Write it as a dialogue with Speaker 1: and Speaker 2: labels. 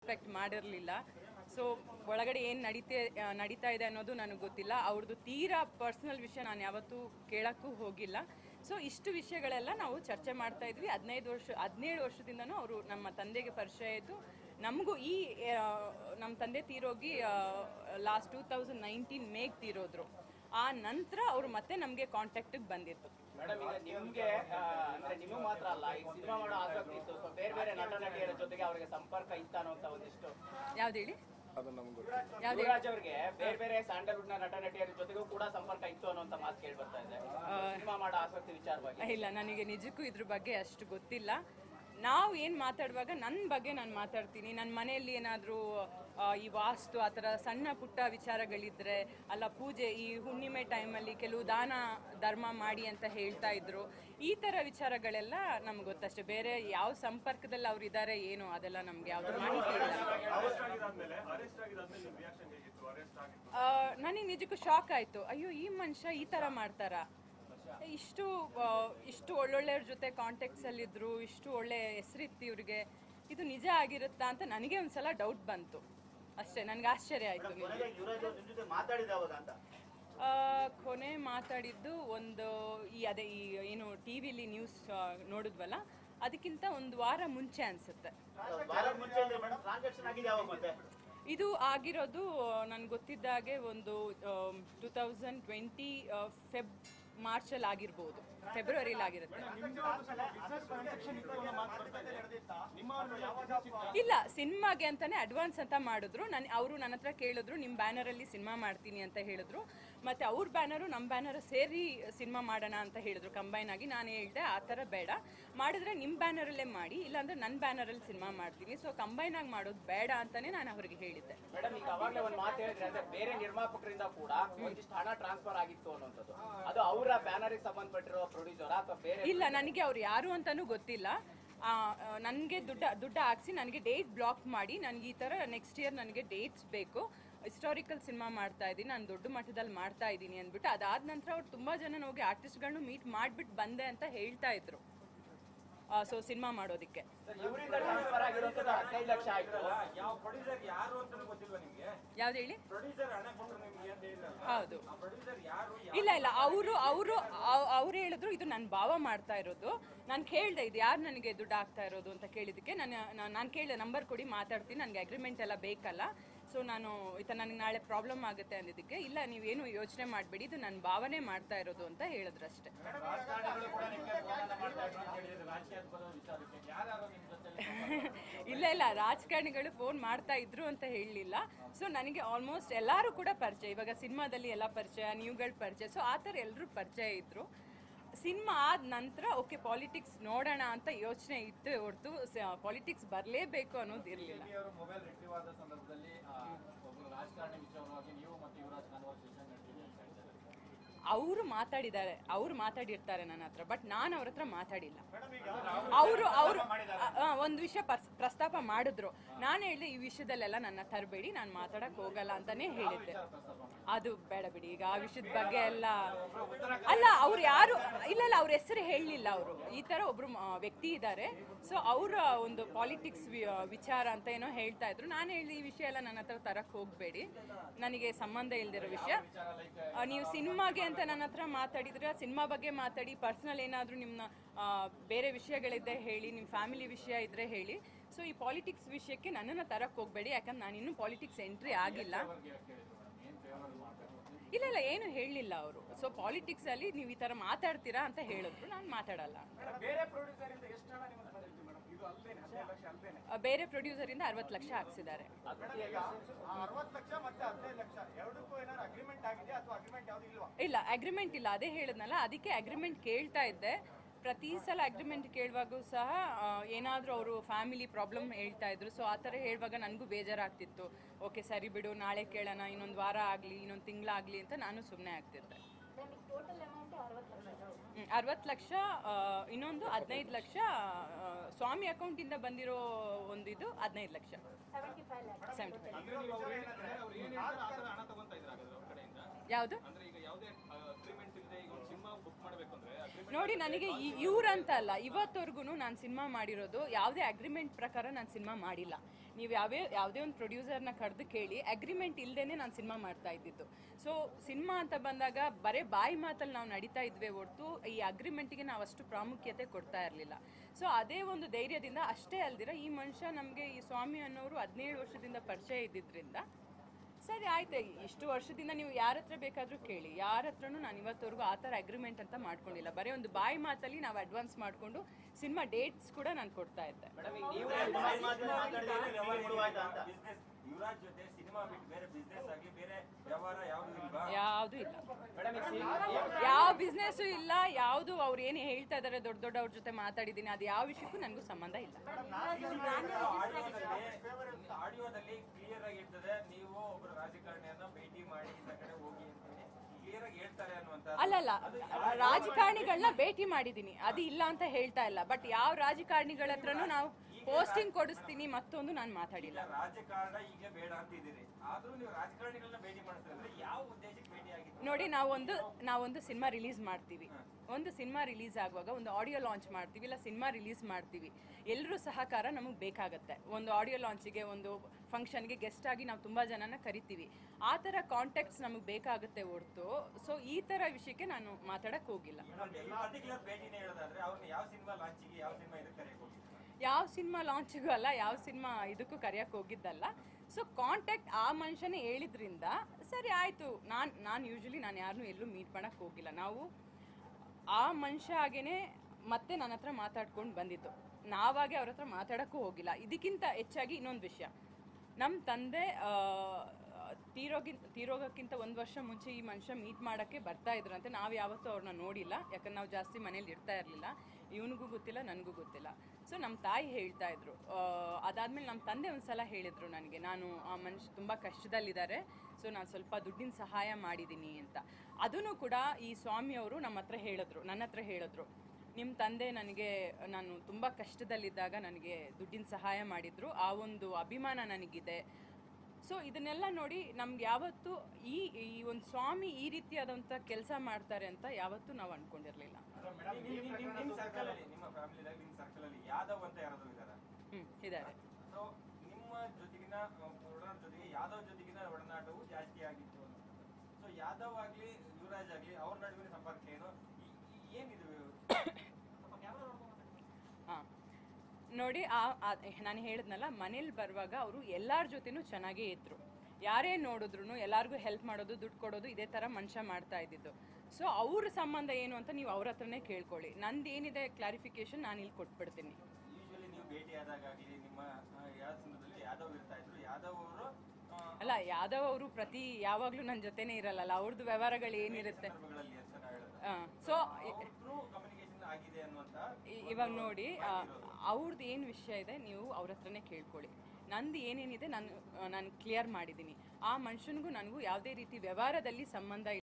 Speaker 1: Expect ಮಾಡಿರಲಿಲ್ಲ so ಒಳಗಡೆ ಏನು ನಡೀತೆ ಆ, ನಡೀತಾ ಇದೆ ಅನ್ನೋದು ನನಗೆ ಗೊತ್ತಿಲ್ಲ ಅವ್ರದ್ದು ತೀರಾ ಪರ್ಸ್ನಲ್ ವಿಷಯ ನಾನು ಯಾವತ್ತೂ ಕೇಳೋಕ್ಕೂ ಹೋಗಿಲ್ಲ ಸೊ ಇಷ್ಟು ವಿಷಯಗಳೆಲ್ಲ ನಾವು ಚರ್ಚೆ ಮಾಡ್ತಾ ಇದ್ವಿ ಹದಿನೈದು ವರ್ಷ ಹದಿನೇಳು ವರ್ಷದಿಂದನೂ ಅವರು ನಮ್ಮ ತಂದೆಗೆ ಪರಿಚಯ ಇದ್ದು ನಮಗೂ ಈ ಆ, ನಮ್ಮ ತಂದೆ ತೀರೋಗಿ ಲಾಸ್ಟ್ ಟೂ ತೌಸಂಡ್ ನೈನ್ಟೀನ್ ಮೇಗ್ ತೀರೋದ್ರು ಆ ನಂತರ ಅವರು ಮತ್ತೆ ನಮಗೆ ಕಾಂಟ್ಯಾಕ್ಟಿಗೆ ಬಂದಿತ್ತು
Speaker 2: ಮೇಡಮ್ ಈಗ ನಿಮ್ಗೆ ಆ, ಅಂದ್ರೆ ನಿಮಗೆ ಮಾತ್ರ ಅಲ್ಲ ಈಗ ಸಿನಿಮಾ ಮಾಡೋ ಆಸಕ್ತಿ ಇತ್ತು ಸೊ ಬೇರೆ ಬೇರೆ ನಟ ನಟಿಯರ ಜೊತೆಗೆ ಅವರಿಗೆ ಸಂಪರ್ಕ ಇತ್ತ ಅನ್ನೋಂತ ಒಂದಿಷ್ಟು
Speaker 1: ಯಾವ್ದು ಹೇಳಿ
Speaker 3: ಅದು ನಮ್ಗೆ ಗೊತ್ತಿಲ್ಲ
Speaker 1: ಯಾವ್ದು
Speaker 2: ಯುವರಾಜ್ ಅವರಿಗೆ ಬೇರೆ ಬೇರೆ ಸ್ಯಾಂಡಲ್ವುಡ್ ನ ನಟ ನಟಿಯರ ಜೊತೆಗೂ ಕೂಡ ಸಂಪರ್ಕ ಇತ್ತು ಅನ್ನೋಂತ ಮಾತು ಕೇಳಿ ಬರ್ತಾ ಇದೆ ಸಿನಿಮಾ ಮಾಡೋ ಆಸಕ್ತಿ ವಿಚಾರವಾಗಿ
Speaker 1: ಇಲ್ಲ ನನಗೆ ನಿಜಕ್ಕೂ ಇದ್ರ ಬಗ್ಗೆ ಅಷ್ಟು ಗೊತ್ತಿಲ್ಲ ನಾವು ಏನು ಮಾತಾಡುವಾಗ ನನ್ನ ಬಗ್ಗೆ ನಾನು ಮಾತಾಡ್ತೀನಿ ನನ್ನ ಮನೆಯಲ್ಲಿ ಏನಾದರೂ ಈ ವಾಸ್ತು ಆ ಥರ ಸಣ್ಣ ಪುಟ್ಟ ವಿಚಾರಗಳಿದ್ರೆ ಅಲ್ಲ ಪೂಜೆ ಈ ಹುಣ್ಣಿಮೆ ಟೈಮಲ್ಲಿ ಕೆಲವು ದಾನ ಧರ್ಮ ಮಾಡಿ ಅಂತ ಹೇಳ್ತಾ ಇದ್ರು ಈ ಥರ ವಿಚಾರಗಳೆಲ್ಲ ನಮ್ಗೆ ಗೊತ್ತಷ್ಟೇ ಬೇರೆ ಯಾವ ಸಂಪರ್ಕದಲ್ಲಿ ಅವ್ರು ಇದ್ದಾರೆ ಏನು ಅದೆಲ್ಲ ನಮ್ಗೆ ಯಾವುದು ಮಾಹಿತಿ ಇಲ್ಲ
Speaker 4: ಅರೆಸ್ಟ್ ಆಗಿದಾದ್ಮೇಲೆ ಅರೆಸ್ಟ್ ಆಗಿದಾದ್ಮೇಲೆ ನಿಮ್ ರಿಯಾಕ್ಷನ್ ಹೇಗಿತ್ತು ಅರೆಸ್ಟ್ ಆಗಿತ್ತು
Speaker 1: ನನಗೆ ನಿಜಕ್ಕೂ ಶಾಕ್ ಆಯಿತು ಅಯ್ಯೋ ಈ ಮನುಷ್ಯ ಈ ಥರ ಮಾಡ್ತಾರಾ ಇಷ್ಟು ಆ, ಇಷ್ಟು ಒಳ್ಳೊಳ್ಳೆಯವ್ರ ಜೊತೆ ಕಾಂಟ್ಯಾಕ್ಟ್ಸಲ್ಲಿದ್ದರು ಇಷ್ಟು ಒಳ್ಳೆ ಹೆಸರಿತ್ತು ಇವ್ರಿಗೆ ಇದು ನಿಜ ಆಗಿರುತ್ತಾ ಅಂತ ನನಗೆ ಒಂದ್ಸಲ ಡೌಟ್ ಬಂತು ಅಷ್ಟೇ ನನಗೆ ಆಶ್ಚರ್ಯ ಆಯಿತು
Speaker 5: ಯುವರಾಜ್ ಅವ್ರು ನಿಮ್ ಜೊತೆ ಮಾತಾಡಿದ ಅವಾಗ ಅಂತ
Speaker 1: ಕೊನೆ ಮಾತಾಡಿದ್ದು ಒಂದು ಈ ಅದೇ ಈ ಏನು ಟಿ ವಿಲಿ ನ್ಯೂಸ್ ನೋಡಿದ್ವಲ್ಲ ಅದಕ್ಕಿಂತ ಒಂದು ವಾರ ಮುಂಚೆ ಅನಿಸುತ್ತೆ
Speaker 5: ವಾರ ಮುಂಚೆ ಅಂದ್ರೆ ಮೇಡಮ್ ಟ್ರಾನ್ಸಾಕ್ಷನ್ ಆಗಿದೆ ಯಾವಾಗ ಮತ್ತೆ
Speaker 1: ಇದು ಆಗಿರೋದು ನನಗೆ ಗೊತ್ತಿದ್ದಾಗೆ ಒಂದು ಟೂ ತೌಸಂಡ್ ಟ್ವೆಂಟಿ ಫೆಬ್ ಮಾರ್ಚಲ್ಲಿ ಆಗಿರ್ಬೋದು ಫೆಬ್ರವರಿಲಿ ಆಗಿರುತ್ತೆ ಇಲ್ಲ ಸಿನಿಮಾಗೆ ಅಂತಾನೆ ಅಡ್ವಾನ್ಸ್ ಅಂತ ಮಾಡಿದ್ರು ನನ್ ಅವರು ನನ್ನ ಹತ್ರ ಕೇಳಿದ್ರು ನಿಮ್ಮ ಬ್ಯಾನರಲ್ಲಿ ಸಿನಿಮಾ ಮಾಡ್ತೀನಿ ಅಂತ ಹೇಳಿದ್ರು ಮತ್ತೆ ಅವ್ರ ಬ್ಯಾನರು ನಮ್ಮ ಬ್ಯಾನರ್ ಸೇರಿ ಸಿನಿಮಾ ಮಾಡೋಣ ಅಂತ ಹೇಳಿದ್ರು ಕಂಬೈನ್ ಆಗಿ ನಾನು ಹೇಳಿದೆ ಆ ಥರ ಬೇಡ ಮಾಡಿದ್ರೆ ನಿಮ್ಮ ಬ್ಯಾನರಲ್ಲೇ ಮಾಡಿ ಇಲ್ಲಾಂದ್ರೆ ನನ್ನ ಬ್ಯಾನರಲ್ಲಿ ಸಿನಿಮಾ ಮಾಡ್ತೀನಿ ಸೊ ಕಂಬೈನ್ ಆಗಿ ಮಾಡೋದು ಬೇಡ ಅಂತಾನೆ ನಾನು ಅವ್ರಿಗೆ ಹೇಳಿದ್ದೆ
Speaker 2: ಮೇಡಮ್ ಈಗ ಅವಾಗಲೇ ಒಂದು ಮಾತು ಹೇಳಿದ್ರೆ ಅಂದ್ರೆ ಬೇರೆ ನಿರ್ಮಾಪಕರಿಂದ ಕೂಡ ಒಂದಿಷ್ಟು ಹಣ ಟ್ರಾನ್ಸ್ಫರ್ ಆಗಿತ್ತು ಅನ್ನೋಂಥದ್ದು ಅದು ಅವರ ಬ್ಯಾನರ್ಗೆ ಸಂಬಂಧಪಟ್ಟಿರೋ ಪ್ರೊಡ್ಯೂಸರ್ ಅಥವಾ ಬೇರೆ
Speaker 1: ಇಲ್ಲ ನನಗೆ ಅವ್ರು ಯಾರು ಅಂತಾನೂ ಗೊತ್ತಿಲ್ಲ ನನಗೆ ದುಡ್ಡ ದುಡ್ಡು ಹಾಕ್ಸಿ ನನಗೆ ಡೇಟ್ ಬ್ಲಾಕ್ ಮಾಡಿ ನನಗೆ ಈ ಥರ ನೆಕ್ಸ್ಟ್ ಇಯರ್ ನನಗೆ ಡೇಟ್ಸ್ ಬೇಕು ಹಿಸ್ಟಾರಿಕಲ್ ಸಿನಿಮಾ ಮಾಡ್ತಾ ಇದ್ದೀನಿ ನಾನು ದೊಡ್ಡ ಮಟ್ಟದಲ್ಲಿ ಮಾಡ್ತಾ ಇದ್ದೀನಿ ಅಂದ್ಬಿಟ್ಟು ಅದಾದ ನಂತರ ಅವ್ರು ತುಂಬ ಜನ ಹೋಗಿ ಆರ್ಟಿಸ್ಟ್ಗಳನ್ನೂ ಮೀಟ್ ಮಾಡಿಬಿಟ್ಟು ಬಂದೆ ಅಂತ ಹೇಳ್ತಾ ಇದ್ರು ಸೊ ಸಿನಿಮಾ ಮಾಡೋದಕ್ಕೆ
Speaker 2: ಸರ್, ಇವರಿಂದ ಟ್ರಾನ್ಸ್ಫರ್ ಆಗಿರೋಂಥದ್ದು ಹದಿನೈದು ಲಕ್ಷ ಆಯ್ತು
Speaker 6: ಯಾವ ಪ್ರೊಡ್ಯೂಸರ್ ಯಾರು ಅಂತ ಗೊತ್ತಿಲ್ವಾ ನಿಮ್ಗೆ
Speaker 1: ಯಾವ್ದು ಹೇಳಿ
Speaker 6: ಪ್ರೊಡ್ಯೂಸರ್ ಹಣ ಕೊಟ್ಟರು ನಿಮ್ಗೆ ಅಂತ ಹೇಳಿದ್ರಲ್ಲ
Speaker 1: ಹೌದು
Speaker 6: ಆ ಪ್ರೊಡ್ಯೂಸರ್ ಯಾರು
Speaker 1: ಇಲ್ಲ ಇಲ್ಲ ಅವರು ಅವರು ಅವ್ರು ಹೇಳಿದ್ರು ಇದು ನನ್ನ ಭಾವ ಮಾಡ್ತಾ ಇರೋದು ನಾನು ಕೇಳಿದೆ ಇದು ಯಾರು ನನಗೆ ದುಡ್ಡು ಆಗ್ತಾ ಇರೋದು ಅಂತ ಕೇಳಿದ್ದಕ್ಕೆ ನಾನು ನಾನು ಕೇಳಿದೆ ನಂಬರ್ ಕೊಡಿ ಮಾತಾಡ್ತೀನಿ ನನಗೆ ಅಗ್ರಿಮೆಂಟ್ ಎಲ್ಲ ಬೇಕಲ್ಲ ಸೊ ನಾನು ಈತ ನನಗೆ ನಾಳೆ ಪ್ರಾಬ್ಲಮ್ ಆಗುತ್ತೆ ಅಂದಿದ್ದಕ್ಕೆ ಇಲ್ಲ ನೀವೇನು ಯೋಚನೆ ಮಾಡಬೇಡಿ ಇದು ನನ್ನ ಭಾವನೆ ಮಾಡ್ತಾ ಇರೋದು ಅಂತ ಹೇಳಿದ್ರಷ್ಟೇ ಇಲ್ಲ ಇಲ್ಲ ರಾಜಕಾರಣಿಗಳು ಫೋನ್ ಮಾಡ್ತಾ ಇದ್ರು ಅಂತ ಹೇಳಲಿಲ್ಲ ಸೊ ನನಗೆ ಆಲ್ಮೋಸ್ಟ್ ಎಲ್ಲರೂ ಕೂಡ ಪರಿಚಯ ಇವಾಗ ಸಿನಿಮಾದಲ್ಲಿ ಎಲ್ಲ ಪರಿಚಯ ನೀವುಗಳ ಪರಿಚಯ ಸೊ ಆ ಥರ ಎಲ್ಲರೂ ಪರಿಚಯ ಇದ್ರು ಸಿನಿಮಾ ಆದ ನಂತರ ಓಕೆ ಪಾಲಿಟಿಕ್ಸ್ ನೋಡೋಣ ಅಂತ ಯೋಚನೆ ಇತ್ತು ಹೊರತು ಪಾಲಿಟಿಕ್ಸ್ ಬರಲೇಬೇಕು ಅನ್ನೋದು ಇರಲಿಲ್ಲ
Speaker 6: ಅವರು ಮೊಬೈಲ್ ರಿಟ್ರೀವ್ ಆದ ಸಂದರ್ಭದಲ್ಲಿ ಆ, ಒಬ್ರು ರಾಜಕಾರಣಿ ವಿಚಾರವಾಗಿ ನೀವು ಮತ್ತು ಯುವರಾಜ್ ಕನ್ವರ್ಸೇಷನ್ ನಡೆದಿದೆ ಅಂತ ಹೇಳ್ತಾರೆ
Speaker 1: ಅವರು ಮಾತಾಡಿದ್ದಾರೆ ಅವ್ರು ಮಾತಾಡಿರ್ತಾರೆ ನನ್ನ ಹತ್ರ ಬಟ್ ನಾನು ಅವ್ರ ಹತ್ರ ಮಾತಾಡಿಲ್ಲ ಅವರು ಅವರು ಒಂದು ವಿಷಯ ಪರ್ಸ್- ಪ್ರಸ್ತಾಪ ಮಾಡಿದ್ರು ನಾನು ಹೇಳಿದೆ ಈ ವಿಷಯದಲ್ಲೆಲ್ಲ ನನ್ನ ತರಬೇಡಿ ನಾನು ಮಾತಾಡಕ್ ಹೋಗಲ್ಲ ಅಂತಾನೆ ಹೇಳಿದ್ದೆ ಅದು ಬೇಡ ಬಿಡಿ ಈಗ ಆ ವಿಷಯದ ಬಗ್ಗೆ ಎಲ್ಲ ಅಲ್ಲ ಅವ್ರು ಯಾರು ಇಲ್ಲ ಇಲ್ಲ ಅವ್ರ ಹೆಸರು ಹೇಳಲಿಲ್ಲ ಅವರು ಈ ತರ ಒಬ್ರು ಮ- ವ್ಯಕ್ತಿ ಇದ್ದಾರೆ ಸೊ ಅವರ ಒಂದು ಪಾಲಿಟಿಕ್ಸ್ ವಿಚಾರ ಅಂತ ಏನೋ ಹೇಳ್ತಾ ಇದ್ರು ನಾನು ಹೇಳಿದ ಈ ವಿಷಯ ಎಲ್ಲ ನನ್ನ ಹತ್ರ ತರಕ್ ಹೋಗಬೇಡಿ ನನಗೆ ಸಂಬಂಧ ಇಲ್ದಿರೋ ವಿಷಯ ಆ, ನೀವು ಸಿನಿಮಾಗೆ ಅಂತ ನನ್ನ ಹತ್ರ ಮಾತಾಡಿದ್ರೆ ಸಿನಿಮಾ ಬಗ್ಗೆ ಮಾತಾಡಿ ಪರ್ಸನಲ್ ಏನಾದರೂ ನಿಮ್ಮ ಬೇರೆ ವಿಷಯಗಳಿದ್ದೆ ಹೇಳಿ ನಿಮ್ಮ ಫ್ಯಾಮಿಲಿ ವಿಷಯ ಇದ್ರೆ ಹೇಳಿ ಸೊ ಈ ಪಾಲಿಟಿಕ್ಸ್ ವಿಷಯಕ್ಕೆ ನನ್ನನ್ನು ತರಕ್ಕೆ ಹೋಗಬೇಡಿ ಯಾಕಂದ್ರೆ ನಾನು ಇನ್ನೂ ಪಾಲಿಟಿಕ್ಸ್ ಎಂಟ್ರಿ ಆಗಿಲ್ಲ ಇಲ್ಲ ಇಲ್ಲ ಏನು ಹೇಳಲಿಲ್ಲ ಅವರು ಸೊ ಪಾಲಿಟಿಕ್ಸ್ ಅಲ್ಲಿ ನೀವು ಈ ತರ ಮಾತಾಡ್ತೀರಾ ಅಂತ ಹೇಳಿದ್ರು ನಾನು ಮಾತಾಡಲ್ಲ ಅಂತ.
Speaker 4: ಬೇರೆ ಪ್ರೊಡ್ಯೂಸರ್ ಇಂದ ಎಷ್ಟು ಹಣ ನಿಮಗೆ ಬಂದಿತ್ತು ಮೇಡಮ್ ಇದು ಅಲ್ದೇನೆ ಹದಿನೈದು ಲಕ್ಷ ಅಲ್ದೇನೆ
Speaker 1: ಆ, ಬೇರೆ ಪ್ರೊಡ್ಯೂಸರ್ ಇಂದ ಅರವತ್ತು ಲಕ್ಷ ಹಾಕ್ಸಿದ್ದಾರೆ
Speaker 4: ಅರವತ್ತು ಲಕ್ಷ ಮತ್ತೆ ಹದಿನೈದು ಲಕ್ಷ ಎರಡಕ್ಕೂ ಏನಾದ್ರು ಅಗ್ರಿಮೆಂಟ್ ಆಗಿದೆ ಅಥವಾ ಅಗ್ರಿಮೆಂಟ್ ಯಾವ್ದು ಇಲ್ವಾ
Speaker 1: ಇಲ್ಲ ಅಗ್ರಿಮೆಂಟ್ ಇಲ್ಲ ಅದೇ ಹೇಳಿದ್ನಲ್ಲ ಅದಕ್ಕೆ ಅಗ್ರಿಮೆಂಟ್ ಕೇಳ್ತಾ ಇದ್ದೆ ಪ್ರತಿ ಸಲ ಅಗ್ರಿಮೆಂಟ್ ಕೇಳುವಾಗೂ ಸಹ ಏನಾದರೂ ಅವರು ಫ್ಯಾಮಿಲಿ ಪ್ರಾಬ್ಲಮ್ ಹೇಳ್ತಾ ಇದ್ರು ಸೊ ಆ ಥರ ಹೇಳುವಾಗ ನನಗೂ ಬೇಜಾರಾಗ್ತಿತ್ತು ಓಕೆ ಸರಿ ಬಿಡು ನಾಳೆ ಕೇಳೋಣ ಇನ್ನೊಂದು ವಾರ ಆಗಲಿ ಇನ್ನೊಂದು ತಿಂಗಳಾಗಲಿ ಅಂತ ನಾನು ಸುಮ್ಮನೆ ಆಗ್ತಿದ್ದೆ
Speaker 7: ನಮಗೆ ಟೋಟಲ್ ಅಮೌಂಟ್ ಅರವತ್ತು ಲಕ್ಷ
Speaker 1: ಅರವತ್ತು ಲಕ್ಷ ಆ, ಇನ್ನೊಂದು ಹದಿನೈದು ಲಕ್ಷ ಆ, ಸ್ವಾಮಿ ಅಕೌಂಟಿಂದ ಬಂದಿರೋ ಒಂದು ಇದು ಹದಿನೈದು lakh
Speaker 7: seventy five lakhs
Speaker 1: seventy five
Speaker 6: ಅಂದ್ರೆ ನೀವು ಅವ್ರು ಹೇಳಿದ್ರೆ ಅವ್ರು ಏನ್ ಹೇಳ್ತಾರೆ ಆ ಥರ ಹಣ ತಗೊಂತಾ ಇದ್ರ ಹಾಗಾದ್ರೆ ಅವ್ರ ಕಡೆಯಿಂದ
Speaker 1: ಯಾವುದು
Speaker 6: ಅಂದ್ರೆ ಈಗ ಯಾವುದೇ ಅಗ್ರಿಮೆಂಟ್ ಇಲ್ಲದೆ ಈಗ ಒಂದು ಸಿನಿಮಾ ಬುಕ್
Speaker 1: ನೋಡಿ ನನಗೆ ಇವ್ರಂತ ಅಲ್ಲ ಇವತ್ತವರೆಗೂ ನಾನು ಸಿನಿಮಾ ಮಾಡಿರೋದು ಯಾವುದೇ ಅಗ್ರಿಮೆಂಟ್ ಪ್ರಕಾರ ನಾನು ಸಿನಿಮಾ ಮಾಡಿಲ್ಲ ನೀವು ಯಾವೇ ಯಾವುದೇ ಒಂದು ಪ್ರೊಡ್ಯೂಸರ್ನ ಕರೆದು ಕೇಳಿ ಅಗ್ರಿಮೆಂಟ್ ಇಲ್ಲದೇನೆ ನಾನು ಸಿನಿಮಾ ಮಾಡ್ತಾ ಇದ್ದಿದ್ದು ಸೊ ಸಿನಿಮಾ ಅಂತ ಬಂದಾಗ ಬರೀ ಬಾಯಿ ಮಾತಲ್ಲಿ ನಾವು ನಡೀತಾ ಇದ್ವಿ ಹೊರತು ಈ ಅಗ್ರಿಮೆಂಟಿಗೆ ನಾವು ಅಷ್ಟು ಪ್ರಾಮುಖ್ಯತೆ ಕೊಡ್ತಾ ಇರಲಿಲ್ಲ ಸೊ ಅದೇ ಒಂದು ಧೈರ್ಯದಿಂದ ಅಷ್ಟೇ ಅಲ್ದಿರ ಈ ಮನುಷ್ಯ ನಮಗೆ ಈ ಸ್ವಾಮಿ ಅನ್ನೋರು ಹದಿನೇಳು ವರ್ಷದಿಂದ ಪರಿಚಯ ಇದ್ದಿದ್ರಿಂದ ಸರಿ ಆಯ್ತು ಇಷ್ಟು ವರ್ಷದಿಂದ ನೀವು ಯಾರ ಹತ್ರ ಬೇಕಾದರೂ ಕೇಳಿ ಯಾರ ಹತ್ರನೂ ನಾನು ಇವತ್ತವರೆಗೂ ಆ ಥರ ಅಗ್ರಿಮೆಂಟ್ ಅಂತ ಮಾಡ್ಕೊಂಡಿಲ್ಲ ಬರೀ ಒಂದು ಬಾಯಿ ಮಾತಲ್ಲಿ ನಾವು ಅಡ್ವಾನ್ಸ್ ಮಾಡಿಕೊಂಡು ಸಿನಿಮಾ ಡೇಟ್ಸ್ ಕೂಡ ನಾನು ಕೊಡ್ತಾ ಇದ್ದೆ
Speaker 2: ಮೇಡಮ್ ಈಗ ನೀವು
Speaker 5: ಬಾಯಿ ಮಾತಲ್ಲಿ ಮಾತಾಡಿದ್ರೆ ವ್ಯವಹಾರ ಮುಳುವಾಯ್ತಾ ಅಂತ
Speaker 3: ಬಿಸ್ನೆಸ್ ಯುವರಾಜ್ ಜೊತೆ ಸಿನಿಮಾ ಬಿಟ್ಟು ಬೇರೆ ಬಿಸ್ನೆಸ್ ಆಗಲಿ ಬೇರೆ ವ್ಯವಹಾರ ಯಾವುದು ಇಲ್ವಾ
Speaker 1: ಯಾವುದೂ ಇಲ್ಲ
Speaker 2: ಮೇಡಮ್ ಈಗ ಸಿ-
Speaker 1: ಯಾವ ಬಿಸ್ನೆಸ್ಸು ಇಲ್ಲ ಯಾವುದು ಅವ್ರು ಏನು ಹೇಳ್ತಾ ಇದ್ದಾರೆ ದೊಡ್ಡ ದೊಡ್ಡವ್ರ ಜೊತೆ ಮಾತಾಡಿದ್ದೀನಿ ಅದು ಯಾವ ವಿಷಯಕ್ಕೂ ನನಗೂ ಸಂಬಂಧ ಇಲ್ಲ
Speaker 3: ಆಡಿಯೋದಲ್ಲಿ ಆಡಿಯೋದಲ್ಲಿ ಕ್ಲಿಯರ್ ಆಗಿ ಇರ್ತದೆ ನೀವು ಒಬ್ಬರು ರಾಜಕಾರಣಿಯನ್ನ ಭೇಟಿ ಮಾಡಿ ಇಂಥ ಕಡೆ ಹೋಗಿ ಅಂತೇಳಿ ಕ್ಲಿಯರ್ ಆಗಿ ಹೇಳ್ತಾರೆ ಅನ್ನುವಂತ
Speaker 1: ಅಲ್ಲಲ್ಲ ರಾಜಕಾರಣಿಗಳನ್ನ ಭೇಟಿ ಮಾಡಿದ್ದೀನಿ ಅದು ಇಲ್ಲ ಅಂತ ಹೇಳ್ತಾ ಇಲ್ಲ ಬಟ್ ಯಾವ ರಾಜಕಾರಣಿಗಳ ಹತ್ರನೂ ನಾವು ಪೋಸ್ಟಿಂಗ್ ಕೊಡಿಸ್ತೀನಿ ಮತ್ತೊಂದು ನಾನು ಮಾತಾಡಿಲ್ಲ
Speaker 3: ಈಗ ರಾಜಕಾರಣ ಈಗ ಬೇಡ ಅಂತಿದ್ದೀರಿ ಆದ್ರೂ ನೀವು ರಾಜಕಾರಣಿಗಳನ್ನ ಭೇಟಿ ಮಾಡ್ತಾರೆ ಅಂದ್ರೆ ಯಾವ ಉದ್ದೇಶಕ್ಕೆ ಭೇಟಿ ಆಗಿತ್ತು
Speaker 1: ನೋಡಿ ನಾವೊಂದು ನಾವೊಂದು ಸಿನಿಮಾ ರಿಲೀಸ್ ಮಾಡ್ತೀವಿ ಒಂದು ಸಿನಿಮಾ ರಿಲೀಸ್ ಆಗುವಾಗ ಒಂದು ಆಡಿಯೋ ಲಾಂಚ್ ಮಾಡ್ತೀವಿ ಇಲ್ಲ ಸಿನಿಮಾ ರಿಲೀಸ್ ಮಾಡ್ತೀವಿ ಎಲ್ಲರೂ ಸಹಕಾರ ನಮಗೆ ಬೇಕಾಗತ್ತೆ ಒಂದು ಆಡಿಯೋ ಲಾಂಚಿಗೆ ಒಂದು ಫಂಕ್ಷನ್ಗೆ ಗೆಸ್ಟ್ ಆಗಿ ನಾವು ತುಂಬ ಜನನ ಕರಿತೀವಿ ಆ ಥರ ಕಾಂಟ್ಯಾಕ್ಟ್ಸ್ ನಮಗೆ ಬೇಕಾಗುತ್ತೆ ಹೊರತು ಸೊ ಈ ಥರ ವಿಷಯಕ್ಕೆ ನಾನು ಮಾತಾಡಕ್ಕೆ ಹೋಗಿಲ್ಲ
Speaker 3: ಪರ್ಟಿಕ್ಯುಲರ್ ಭೇಟಿನೇ ಹೇಳೋದಾದ್ರೆ ಅವ್ರನ್ನ ಯಾವ ಸಿನಿಮಾ ಲಾಂಚಿಗೆ ಯಾವ ಸಿನಿಮಾ ಇದಕ್ಕೆ ಕರೆಯಕ್ಕೆ ಹೋಗಿದ್ರು
Speaker 1: ಯಾವ ಸಿನಿಮಾ ಲಾಂಚಿಗೂ ಅಲ್ಲ ಯಾವ ಸಿನಿಮಾ ಇದಕ್ಕೂ ಕರೆಯಕ್ಕೆ ಹೋಗಿದ್ದಲ್ಲ ಸೊ ಕಾಂಟ್ಯಾಕ್ಟ್ ಆ ಮನುಷ್ಯನೇ ಹೇಳಿದ್ರಿಂದ ಸರಿ ಆಯಿತು ನಾನು ನಾನು ಯೂಶ್ವಲಿ ನಾನು ಯಾರನ್ನೂ ಎಲ್ಲೂ ಮೀಟ್ ಮಾಡೋಕ್ಕೆ ಹೋಗಿಲ್ಲ ನಾವು ಆ ಮನುಷ್ಯ ಹಾಗೇನೆ ಮತ್ತೆ ನನ್ನ ಹತ್ರ ಮಾತಾಡ್ಕೊಂಡು ಬಂದಿದ್ದು ನಾವಾಗೆ ಅವ್ರ ಹತ್ರ ಮಾತಾಡೋಕ್ಕೂ ಹೋಗಿಲ್ಲ ಇದಕ್ಕಿಂತ ಹೆಚ್ಚಾಗಿ ಇನ್ನೊಂದು ವಿಷಯ ನಮ್ಮ ತಂದೆ ಆ, ತೀರೋಗಿಂತ ತೀರೋಗಕ್ಕಿಂತ ಒಂದು ವರ್ಷ ಮುಂಚೆ ಈ ಮನುಷ್ಯ ಮೀಟ್ ಮಾಡೋಕ್ಕೆ ಬರ್ತಾ ಇದ್ರಂತೆ ನಾವು ಯಾವತ್ತೂ ಅವ್ರನ್ನ ನೋಡಿಲ್ಲ ಯಾಕಂದ್ರೆ ನಾವು ಜಾಸ್ತಿ ಮನೇಲಿ ಇರ್ತಾ ಇರಲಿಲ್ಲ ಇವನಿಗೂ ಗೊತ್ತಿಲ್ಲ ನನಗೂ ಗೊತ್ತಿಲ್ಲ ಸೊ ನಮ್ಮ ತಾಯಿ ಹೇಳ್ತಾ ಇದ್ರು ಆ, ಅದಾದ್ಮೇಲೆ ನಮ್ಮ ತಂದೆ ಒಂದ್ಸಲ ಹೇಳಿದ್ರು ನನಗೆ ನಾನು ಆ ಮನುಷ್ಯ ತುಂಬ ಕಷ್ಟದಲ್ಲಿದ್ದಾರೆ ಸೊ ನಾನು ಸ್ವಲ್ಪ ದುಡ್ಡಿನ ಸಹಾಯ ಮಾಡಿದ್ದೀನಿ ಅಂತ ಅದನ್ನು ಕೂಡ ಈ ಸ್ವಾಮಿಯವರು ನಮ್ಮ ಹತ್ರ ಹೇಳಿದ್ರು ನನ್ನ ಹತ್ರ ಹೇಳಿದ್ರು ನಿಮ್ಮ ತಂದೆ ನನಗೆ ನಾನು ತುಂಬ ಕಷ್ಟದಲ್ಲಿದ್ದಾಗ ನನಗೆ ದುಡ್ಡಿನ ಸಹಾಯ ಮಾಡಿದ್ರು ಆ ಒಂದು ಅಭಿಮಾನ ನನಗಿದೆ ಸೊ ಇದನ್ನೆಲ್ಲ ನೋಡಿ ನಮ್ಗೆ ಯಾವತ್ತೂ ಈ ಈ ಒಂದು ಸ್ವಾಮಿ ಈ ರೀತಿಯಾದಂಥ ಕೆಲಸ ಮಾಡ್ತಾರೆ ಅಂತ ಯಾವತ್ತೂ ನಾವು ಅನ್ಕೊಂಡಿರ್ಲಿಲ್ಲ
Speaker 3: ನಿಮ್ಮ ಸರ್ಕಲ್ ಅಲ್ಲಿ ನಿಮ್ಮ ಫ್ಯಾಮಿಲಿದಾಗ ನಿಮ್ಮ ಸರ್ಕಲ್ ಅಲ್ಲಿ ಯಾದವ್ ಅಂತ ಯಾರಾದ್ರೂ ಇದಾರ
Speaker 1: ಹ್ಞೂ ಇದ್ದಾರೆ
Speaker 3: ಸೊ ನಿಮ್ಮ ಜೊತೆಗಿನ ಅಹ್, ಒಡನಾಟ ಜೊತೆಗೆ ಯಾದವ್ ಜೊತೆಗಿನ ಒಡನಾಟವು ಜಾಸ್ತಿ ಆಗಿತ್ತು ಅಂತ ಸೊ ಯಾದವ್ ಆಗ್ಲಿ ಯುವರಾಜ್ ಆಗ್ಲಿ ಅವ್ರ ನಡುವಿನ ಸಂಪರ್ಕ ಏನು ಈ- ಈ- ಏನಿದು
Speaker 1: ಹಾಂ ನೋಡಿ ಆ ಆ- ನಾನು ಹೇಳಿದ್ನಲ್ಲ ಮನೇಲಿ ಬರುವಾಗ ಅವರು ಎಲ್ಲರ ಜೊತೆನೂ ಚೆನ್ನಾಗೇ ಇದ್ರು ಯಾರೇ ನೋಡಿದ್ರು ಎಲ್ಲರಿಗೂ ಹೆಲ್ಪ್ ಮಾಡೋದು ದುಡ್ಡು ಕೊಡೋದು ಇದೇ ಥರ ಮನುಷ್ಯ ಮಾಡ್ತಾ ಇದ್ದಿದ್ದು ಸೊ ಅವ್ರ ಸಂಬಂಧ ಏನು ಅಂತ ನೀವು ಅವ್ರ ಹತ್ರನೇ ಕೇಳ್ಕೊಳ್ಳಿ ನಂದು ಏನಿದೆ ಕ್ಲಾರಿಫಿಕೇಶನ್ ನಾನು ಇಲ್ಲಿ ಕೊಟ್ಬಿಡ್ತೀನಿ
Speaker 3: ಯೂಶುವಲಿ ನೀವು ಭೇಟಿ ಆದಾಗಲಿ ನಿಮ್ಮ ಅಹ್, ಯಾವ ಸಂದರ್ಭದಲ್ಲಿ ಯಾದವ್ ಇರ್ತಾ ಇದ್ರು ಯಾದವ್ ಅವರು
Speaker 1: ಅಲ್ಲ ಯಾದವ್ ಅವರು ಪ್ರತಿ ಯಾವಾಗಲೂ ನನ್ನ ಜೊತೆನೇ ಇರಲ್ಲ ಅವ್ರದ್ದು ವ್ಯವಹಾರಗಳು ಏನಿರುತ್ತೆ
Speaker 3: ಸಂದರ್ಭಗಳಲ್ಲಿ ಅಂತ ನಾವು ಹೇಳೋದು
Speaker 1: ಸೊ
Speaker 3: ಥ್ರೂ ಕಮ್ಯುನಿಕೇಶನ್ ಆಗಿದೆ ಅನ್ನುವಂತ
Speaker 1: ಇವಾಗ ನೋಡಿ ಅವ್ರದ್ದು ಏನು ವಿಷಯ ಇದೆ ನೀವು ಅವ್ರ ಹತ್ರನೇ ಕೇಳ್ಕೊಳ್ಳಿ ನಂದು ಏನೇನಿದೆ ನಾನು ನಾನು ಕ್ಲಿಯರ್ ಮಾಡಿದ್ದೀನಿ ಆ ಮನುಷ್ಯನಿಗೂ ನನಗೂ ಯಾವುದೇ ರೀತಿ ವ್ಯವಹಾರದಲ್ಲಿ ಸಂಬಂಧ